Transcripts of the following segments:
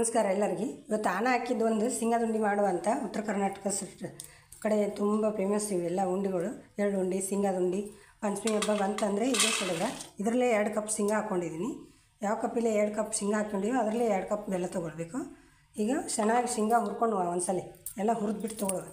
ನಮಸ್ಕಾರ ಎಲ್ಲರಿಗೆ ಇವತ್ತು ಆನ ಹಾಕಿದ್ದು ಒಂದು ಸಿಂಗದ ಉಂಡಿ ಮಾಡುವಂಥ ಉತ್ತರ ಕರ್ನಾಟಕ ಸ- ಕಡೆ ತುಂಬ ಫೇಮಸ್ ಇವೆಲ್ಲ ಉಂಡಿಗಳು ಎರಡು ಉಂಡಿ ಸಿಂಗದ ಉಂಡಿ ಪಂಚಮಿ ಹಬ್ಬ ಬಂತಂದರೆ ಇದೇ ಕೊಡೋದ ಇದರಲ್ಲೇ ಎರಡು ಕಪ್ ಸಿಂಗ ಹಾಕ್ಕೊಂಡಿದ್ದೀನಿ ಯಾವ ಕಪ್ಪಿಲೆ ಎರಡು ಕಪ್ ಶೇಂಗಾ ಹಾಕ್ಕೊಂಡಿವೋ ಅದರಲ್ಲೇ ಎರಡು ಕಪ್ ಬೆಲ್ಲ ತೊಗೊಳ್ಬೇಕು ಈಗ ಚೆನ್ನಾಗಿ ಶೇಂಗಾ ಹುರ್ಕೊಂಡು ಒಂದ್ಸಲ ಎಲ್ಲ ಹುರಿದ್ಬಿಟ್ಟು ತೊಗೊಳ್ಳುವ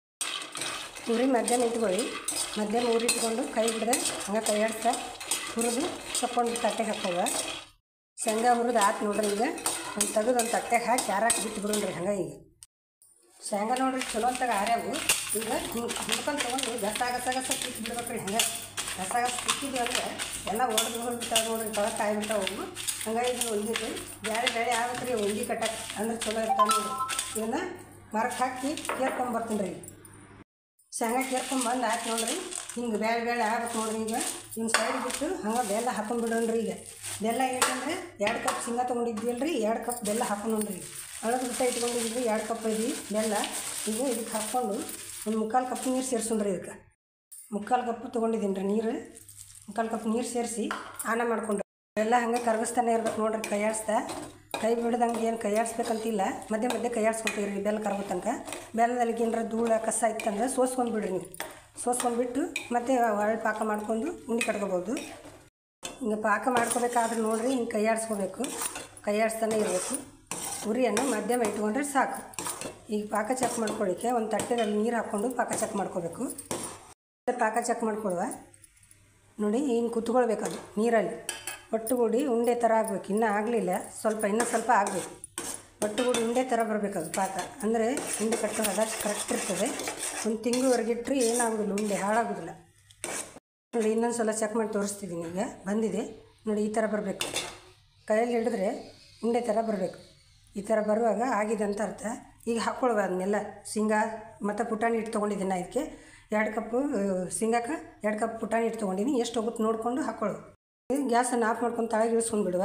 ಉರಿ ಮಧ್ಯಾಹ್ನ ಇಟ್ಕೊಳ್ಳಿ ಮಧ್ಯಾಹ್ನ ಉರಿ ಇಟ್ಕೊಂಡು ಕೈ ಬಿಡದೆ ಹಂಗೆ ಕೈ ಆಡ್ತಾ ಹುರಿದು ತಕ್ಕೊಂಡು ತಟ್ಟೆಗೆ ಹಾಕೋದ ಶೇಂಗಾ ಹುರಿದು ಆತು ನೋಡ್ರಿ ಈಗ ಒಂದು ತೆಗೆದು ಒಂದು ತಟ್ಟೆಗೆ ಹಾಕಿ ಯಾರಾಕಿ ಬಿಟ್ಟು ಬಿಡೋಣ್ರಿ ಹಂಗೆ ಈಗ ಶೇಂಗಾ ನೋಡ್ರಿ ಚಲೋ ಅಂತಾಗ ಆರ್ಯಾವು ಈಗ ಹಿಂಗೆ ಹಿಂಡ್ಕೊಂಡು ತೊಗೊಂಡು ಗಸ ಗಸ ಗಸ ಕಿತ್ತು ಬಿಡ್ಬೇಕು ರೀ ಹಂಗೆ ಗಸ ಗಸ ಕಿತ್ತಿದ್ವಿ ಅಂದ್ರೆ ಎಲ್ಲ ಒಡೆದು ಹೊರಬಿಡ್ತಾವೆ ನೋಡ್ರಿ ತೊಳಗೆ ಕಾಯಿ ಬಿಡ್ತಾವೆ ಅವು ಹಂಗಾಗಿ ಇದನ್ನು ಒಯ್ದಿಟ್ಟು ಬೇರೆ ಬೇಳೆ ಆಗ್ಬೇಕು ರೀ ಉಂಡಿ ಕಟ್ಟಕ್ಕೆ ಅಂದ್ರೆ ಚಲೋ ಇರ್ತಾವೆ ನೋಡ್ರಿ ಇವನ್ನ ಮರಕ್ಕೆ ಹಾಕಿ ಕೇರ್ಕೊಂಬರ್ತೀನಿ ರೀ ಶೇಂಗಾ ಕೇರ್ಕೊಂಡ್ ಬಂದು ಆಯ್ತು ನೋಡ್ರಿ ಹಿಂಗೆ ಬೇಳೆ ಬೇಳೆ ಆಗ್ಬೇಕು ನೋಡ್ರಿ ಈಗ ಇನ್ನು ಸೈಡ್ ಬಿಟ್ಟು ಹಂಗೆ ಬೆಲ್ಲ ಹಾಕೊಂಡ್ಬಿಡೋಣ್ರಿ ಈಗ ಬೆಲ್ಲ ಏನಂದ್ರೆ ಎರಡು ಕಪ್ ಶೇಂಗಾ ತೊಗೊಂಡಿದ್ವಲ್ಲ ರೀ ಎರಡು ಕಪ್ ಬೆಲ್ಲ ಹಾಕೊಂಡ್ರಿ ಅಳದು ಬಿಟ್ಟ ಇಟ್ಕೊಂಡಿದ್ವಿ ಎರಡು ಕಪ್ ಐತಿ ಬೆಲ್ಲ ಈಗ ಇದಕ್ಕೆ ಹಾಕ್ಕೊಂಡು ಒಂದು ಮುಕ್ಕಾಲು ಕಪ್ ನೀರು ಸೇರ್ಸೋಣ್ರಿ ಇದಕ್ಕೆ ಮುಕ್ಕಾಲು ಕಪ್ ತೊಗೊಂಡಿದ್ದೀನಿ ರೀ ನೀರು ಮುಕ್ಕಾಲು ಕಪ್ ನೀರು ಸೇರಿಸಿ ಆನ ಮಾಡ್ಕೊಂಡ್ರಿ ಬೆಲ್ಲ ಹಂಗೆ ಕರಗಿಸ್ತಾನೆ ಇರ್ಬೇಕು ನೋಡ್ರಿ ಕೈಯಾಡಿಸ್ತಾ ಕೈ ಬಿಡ್ದಂಗೆ ಏನು ಕೈಯಾಡಿಸ್ಬೇಕಂತಿಲ್ಲ ಮಧ್ಯೆ ಮಧ್ಯೆ ಕೈಯಾಡಿಸ್ಕೊತೀರಿ ಬೆಲ್ಲ ಕರಗೋ ತನಕ ಬೆಲ್ಲದಲ್ಲಿ ಏನಾರ ಧೂಳ ಕಸ ಇತ್ತಂದ್ರೆ ಸೋಸ್ಕೊಂಡು ಬಿಡ್ರಿ ನೀವು ಸೋಸ್ಕೊಂಡ್ಬಿಟ್ಟು ಮತ್ತೆ ಒಳ್ಳೆ ಪಾಕ ಮಾಡ್ಕೊಂಡು ಉಂಡೆ ಕಟ್ಕೋಬೋದು ಹಿಂಗೆ ಪಾಕ ಮಾಡ್ಕೋಬೇಕಾದ್ರೆ ನೋಡ್ರಿ ಹಿಂಗೆ ಕೈಯಾಡಿಸ್ಕೋಬೇಕು ಕೈಯಾಡಿಸ್ತಾನೆ ಇರಬೇಕು ಉರಿಯನ್ನು ಮಧ್ಯಮ ಇಟ್ಕೊಂಡ್ರೆ ಸಾಕು ಈಗ ಪಾಕ ಚೆಕ್ ಮಾಡ್ಕೊಳ್ಳಿಕ್ಕೆ ಒಂದು ತಟ್ಟೆದಲ್ಲಿ ನೀರು ಹಾಕ್ಕೊಂಡು ಪಾಕ ಚೆಕ್ ಮಾಡ್ಕೋಬೇಕು ಪಾಕ ಚೆಕ್ ಮಾಡ್ಕೊಳ್ಳುವ ನೋಡಿ ಹಿಂಗೆ ಕುತ್ಕೊಳ್ಬೇಕು ಅದು ನೀರಲ್ಲಿ ಒಟ್ಟುಗೂಡಿ ಉಂಡೆ ಥರ ಆಗಬೇಕು ಇನ್ನೂ ಆಗಲಿಲ್ಲ ಸ್ವಲ್ಪ ಇನ್ನೂ ಸ್ವಲ್ಪ ಆಗಬೇಕು ಒಟ್ಟುಗೂಡಿ ಉಂಡೆ ಥರ ಬರಬೇಕು ಅದು ಪಾಕ ಅಂದರೆ ಉಂಡೆ ಕಟ್ಟೋ ಹದ ಕರೆಕ್ಟ್ ಇರ್ತದೆ ಒಂದು ತಿಂಗಳವರೆಗೆ ಇಟ್ಟರೆ ಏನಾಗೋದಿಲ್ಲ ಉಂಡೆ ಹಾಳಾಗೋದಿಲ್ಲ ನೋಡಿ ಇನ್ನೊಂದು ಸಲ ಚೆಕ್ ಮಾಡಿ ತೋರಿಸ್ತಿದ್ದೀನಿ ಈಗ ಬಂದಿದೆ ನೋಡಿ ಈ ಥರ ಬರಬೇಕು ಕೈಯಲ್ಲಿ ಹಿಡಿದ್ರೆ ಉಂಡೆ ಥರ ಬರಬೇಕು ಈ ಥರ ಬರುವಾಗ ಆಗಿದೆ ಅಂತ ಅರ್ಥ ಈಗ ಹಾಕ್ಕೊಳ್ವ ಅದನ್ನೆಲ್ಲ ಶೇಂಗಾ ಮತ್ತು ಪುಟಾಣಿ ಹಿಟ್ಟು ತೊಗೊಂಡಿದ್ದೀನಿ ನಾ ಇದಕ್ಕೆ ಎರಡು ಕಪ್ಪು ಶೇಂಗಾಕ್ಕೆ ಎರಡು ಕಪ್ ಪುಟಾಣಿ ಹಿಟ್ಟು ತೊಗೊಂಡಿನಿ ಎಷ್ಟು ಹೋಗುತ್ತೆ ನೋಡಿಕೊಂಡು ಹಾಕ್ಕೊಳ್ಳು ಗ್ಯಾಸನ್ನು ಆಫ್ ಮಾಡ್ಕೊಂಡು ತಳಗೆ ಇಳಿಸ್ಕೊಂಡು ಬಿಡುವ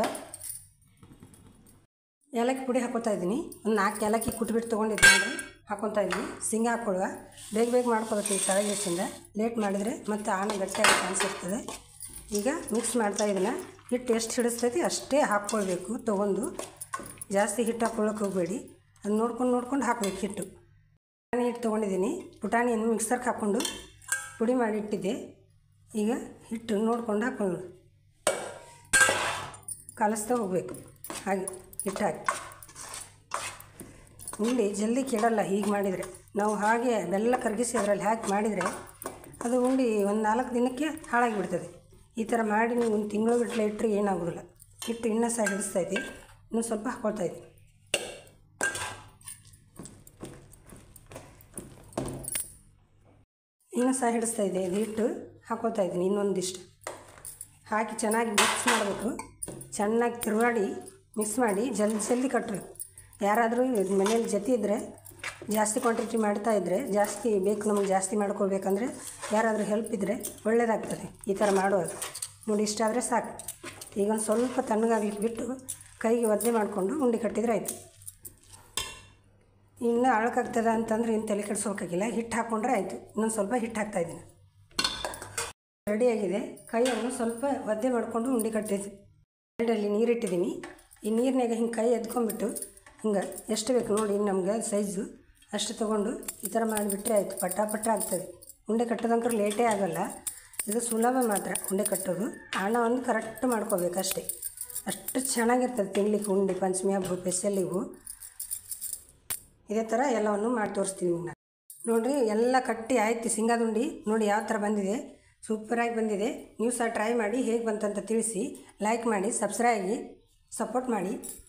ಏಲಕ್ಕಿ ಪುಡಿ ಹಾಕೋತಾ ಇದ್ದೀನಿ ಒಂದು ನಾಲ್ಕು ಏಲಕ್ಕಿ ಕುಟ್ಬಿಟ್ಟು ತೊಗೊಂಡಿದ್ದೀನಿ ನೋಡಿ ಹಾಕ್ಕೊತಾ ಇದ್ದೀನಿ ಶೇಂಗಾ ಹಾಕ್ಕೊಳ್ಳುವ ಬೇಗ ಬೇಗ ಮಾಡ್ಕೋಬೇಕು ಈ ತಳಗೆ ಇಳಿಸಿಂದ ಲೇಟ್ ಮಾಡಿದರೆ ಮತ್ತೆ ಆನ ಗಟ್ಟಿಯಾಗಿ ಕಾಣಿಸಿರ್ತದೆ ಈಗ ಮಿಕ್ಸ್ ಮಾಡ್ತಾ ಇದನ್ನ ಹಿಟ್ಟು ಎಷ್ಟು ಹಿಡಿಸ್ತೈತಿ ಅಷ್ಟೇ ಹಾಕ್ಕೊಳ್ಬೇಕು ತೊಗೊಂಡು ಜಾಸ್ತಿ ಹಿಟ್ಟು ಹಾಕ್ಕೊಳ್ಳೋಕೆ ಹೋಗಬೇಡಿ ಅದು ನೋಡ್ಕೊಂಡು ನೋಡ್ಕೊಂಡು ಹಾಕ್ಬೇಕು ಹಿಟ್ಟು ಪುಟಾಣಿ ಹಿಟ್ಟು ತೊಗೊಂಡಿದ್ದೀನಿ ಪುಟಾಣಿಯನ್ನು ಮಿಕ್ಸರ್ಗೆ ಹಾಕ್ಕೊಂಡು ಪುಡಿ ಮಾಡಿ ಇಟ್ಟಿದ್ದೆ ಈಗ ಹಿಟ್ಟು ನೋಡ್ಕೊಂಡು ಹಾಕ್ಕೊಂಡು ಕಲಿಸ್ತಾ ಹೋಗಬೇಕು ಹಾಗೆ ಹಿಟ್ಟು ಹಾಕಿ ಉಂಡೆ ಜಲ್ದಿ ಕೆಡಲ್ಲ ಹೀಗೆ ಮಾಡಿದರೆ ನಾವು ಹಾಗೆ ಬೆಲ್ಲ ಕರಗಿಸಿ ಅದರಲ್ಲಿ ಹಾಕಿ ಮಾಡಿದರೆ ಅದು ಉಂಡೆ ಒಂದು ನಾಲ್ಕು ದಿನಕ್ಕೆ ಹಾಳಾಗಿ ಬಿಡ್ತದೆ ಈ ಥರ ಮಾಡಿ ನೀವು ಒಂದು ತಿಂಗಳು ಬಿಟ್ಟಲೆ ಇಟ್ಟರೆ ಏನಾಗೋದಿಲ್ಲ ಹಿಟ್ಟು ಇನ್ನೂ ಸಹ ಹಿಡಿಸ್ತೈತಿ ಇನ್ನೂ ಸ್ವಲ್ಪ ಹಾಕ್ಕೊಳ್ತಾ ಇದ್ದೀನಿ ಇನ್ನೂ ಸಹ ಹಿಡಿಸ್ತಾ ಇದೆ ಇದು ಹಿಟ್ಟು ಹಾಕೋತಾ ಇದ್ದೀನಿ ಇನ್ನೊಂದಿಷ್ಟು ಹಾಕಿ ಚೆನ್ನಾಗಿ ಮಿಕ್ಸ್ ಮಾಡಬೇಕು ಚೆನ್ನಾಗಿ ತಿರುವಾಡಿ ಮಿಕ್ಸ್ ಮಾಡಿ ಜಲ್ದಿ ಜಲ್ದಿ ಕಟ್ಟಬೇಕು ಯಾರಾದರೂ ಮನೇಲಿ ಜೊತೆ ಇದ್ದರೆ ಜಾಸ್ತಿ ಕ್ವಾಂಟಿಟಿ ಮಾಡ್ತಾ ಇದ್ದರೆ ಜಾಸ್ತಿ ಬೇಕು ನಮಗೆ ಜಾಸ್ತಿ ಮಾಡ್ಕೋಬೇಕಂದ್ರೆ ಯಾರಾದರೂ ಹೆಲ್ಪ್ ಇದ್ದರೆ ಒಳ್ಳೆಯದಾಗ್ತದೆ ಈ ಥರ ಮಾಡೋದು ನೋಡಿ ಇಷ್ಟಾದರೆ ಸಾಕು ಈಗ ಒಂದು ಸ್ವಲ್ಪ ತಣ್ಣಗಾಗ್ಲಿಕ್ಕೆ ಬಿಟ್ಟು ಕೈಗೆ ಒದ್ದೆ ಮಾಡಿಕೊಂಡು ಉಂಡೆ ಕಟ್ಟಿದ್ರೆ ಆಯಿತು ಇನ್ನೂ ಅಳಕಾಗ್ತದ ಅಂತಂದ್ರೆ ಇನ್ನು ತಲೆ ಕೆಡಿಸೋಕಾಗಿಲ್ಲ ಹಿಟ್ಟು ಹಾಕ್ಕೊಂಡ್ರೆ ಆಯಿತು ಇನ್ನೊಂದು ಸ್ವಲ್ಪ ಹಿಟ್ಟು ಹಾಕ್ತಾಯಿದ್ದೀನಿ ರೆಡಿಯಾಗಿದೆ ಕೈಯನ್ನು ಸ್ವಲ್ಪ ಒದ್ದೆ ಮಾಡಿಕೊಂಡು ಉಂಡೆ ಕಟ್ಟಿದ್ದೆ ಸೈಡಲ್ಲಿ ನೀರಿಟ್ಟಿದ್ದೀನಿ ಈ ನೀರಿನಾಗ ಹಿಂಗೆ ಕೈ ಎದ್ಕೊಂಡ್ಬಿಟ್ಟು ಹಿಂಗೆ ಎಷ್ಟು ಬೇಕು ನೋಡಿ ನಮ್ಗೆ ಸೈಜು ಅಷ್ಟು ತೊಗೊಂಡು ಈ ಥರ ಮಾಡಿಬಿಟ್ರೆ ಆಯಿತು ಪಟ್ಟ ಪಟ್ಟ ಆಗ್ತದೆ ಉಂಡೆ ಕಟ್ಟೋದಂಕರು ಲೇಟೇ ಆಗೋಲ್ಲ ಇದು ಸುಲಭ ಮಾತ್ರ ಉಂಡೆ ಕಟ್ಟೋದು ಹಣ ಒಂದು ಕರೆಕ್ಟ್ ಮಾಡ್ಕೋಬೇಕು ಅಷ್ಟೇ ಅಷ್ಟು ಚೆನ್ನಾಗಿರ್ತದೆ ತಿನ್ಲಿಕ್ಕೆ ಉಂಡೆ ಪಂಚಮಿ ಹಬ್ಬ ಸ್ಪೆಷಲ್ ಇವು ಇದೇ ಥರ ಎಲ್ಲವನ್ನು ಮಾಡಿ ತೋರಿಸ್ತೀನಿ ನಾನು ನೋಡಿರಿ ಎಲ್ಲ ಕಟ್ಟಿ ಆಯ್ತು ಶೇಂಗಾದ ಉಂಡೆ ನೋಡಿ ಯಾವ ಥರ ಬಂದಿದೆ ಸೂಪರಾಗಿ ಬಂದಿದೆ ನೀವು ಸಹ ಟ್ರೈ ಮಾಡಿ ಹೇಗೆ ಬಂತಂತ ತಿಳಿಸಿ ಲೈಕ್ ಮಾಡಿ ಸಬ್ಸ್ಕ್ರೈಬ್ ಆಗಿ ಸಪೋರ್ಟ್ ಮಾಡಿ